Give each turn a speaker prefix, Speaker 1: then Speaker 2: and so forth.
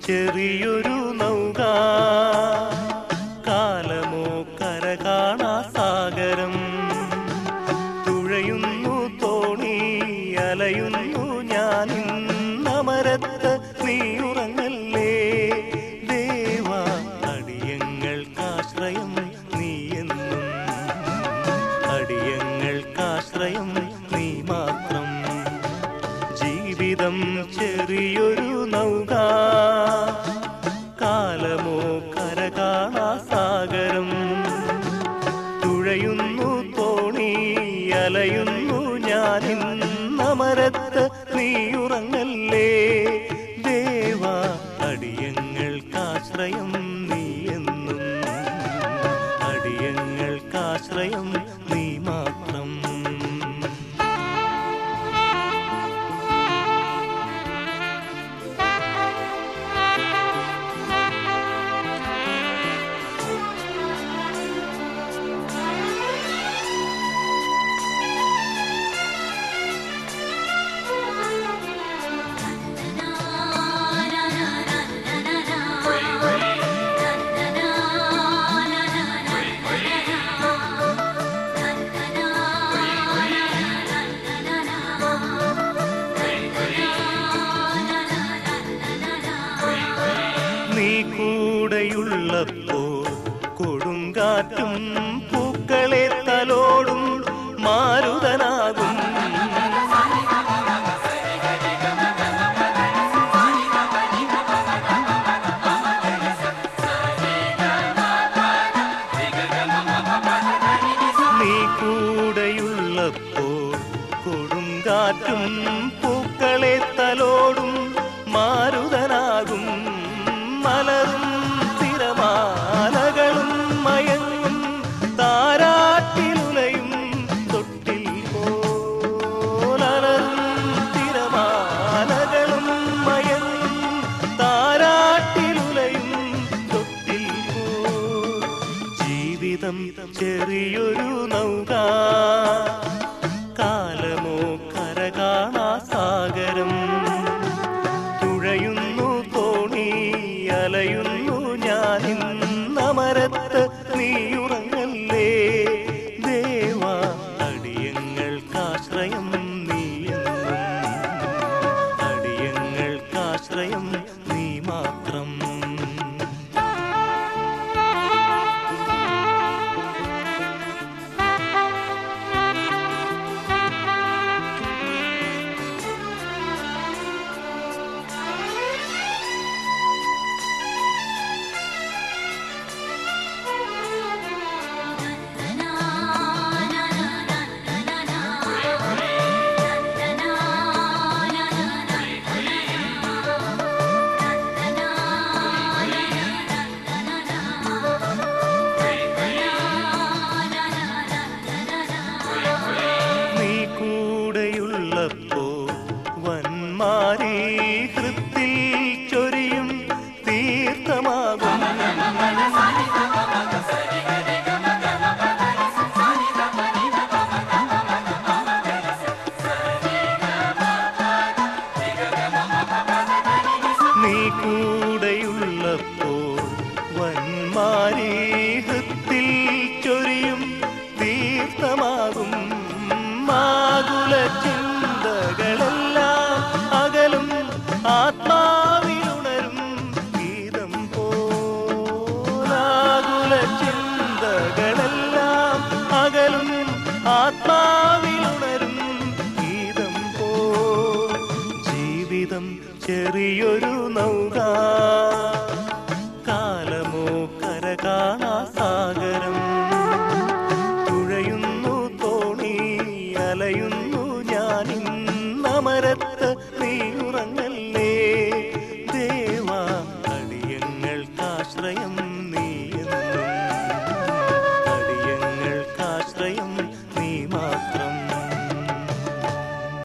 Speaker 1: ചെറിയൊരു നൗക കാലമോ കര കാണാ സാഗരം തുഴയുന്നു തോണി അലയുന്നു ഞാൻ ഇന്നമരത്ത് നീ ഉറങ്ങല്ലേ ദേവ അടിയങ്ങൾക്കാശ്രയം നീ എന്നും അടിയങ്ങൾക്കാശ്രയം നീ മാത്രം ജീവിതം ചെറിയൊരു നൗക കാലമോ കര കാണാ സാഗരം തുഴയുന്നു തോണി അലയുന്നു ഞാൻ ഇന്നമരത്ത് നീ ഉറങ്ങല്ലേ ദേവ അടിയങ്ങൾക്കാശ്രയം നീ എന്നും അടിയങ്ങൾക്കാശ്രയം നീ മാത്രം നീ കൂടെയുള്ളപ്പോ കൊടുങ്കാറ്റും പൂക്കളെ തലോടും മാരുതനാകും നീ കൂടെയുള്ളപ്പോ കൊടുങ്കാറ്റും പൂക്കളെ തലോടും മാരുതനാകും മലരും തിരമാലകളും മയങ്ങും താരാട്ടിലുലയും തൊട്ടിൽ പോലലരും തിരമാലകളും മയങ്ങും താരാട്ടിലുലയും തൊട്ടിൽ പോ ജീവിതം ചെറിയൊരു നൗക കാലമോ കര കാണാ സാഗരം തുഴയുന്നു തോണി അലയുന്നു ഞാൻ ഇന്നമരത്ത് നീ ഉറങ്ങല്ലേ ദേവ അടിയങ്ങൾക്കാശ്രയം നീ എന്നും അടിയങ്ങൾക്കാശ്രയം നീ മാത്രം നീ കൂടെയുള്ളപ്പോ വന്മാരി ഹൃത്തിൽ ചൊരിയും തീർത്ഥമാകും നീ കൂടെയുള്ളപ്പോ വന്മാരി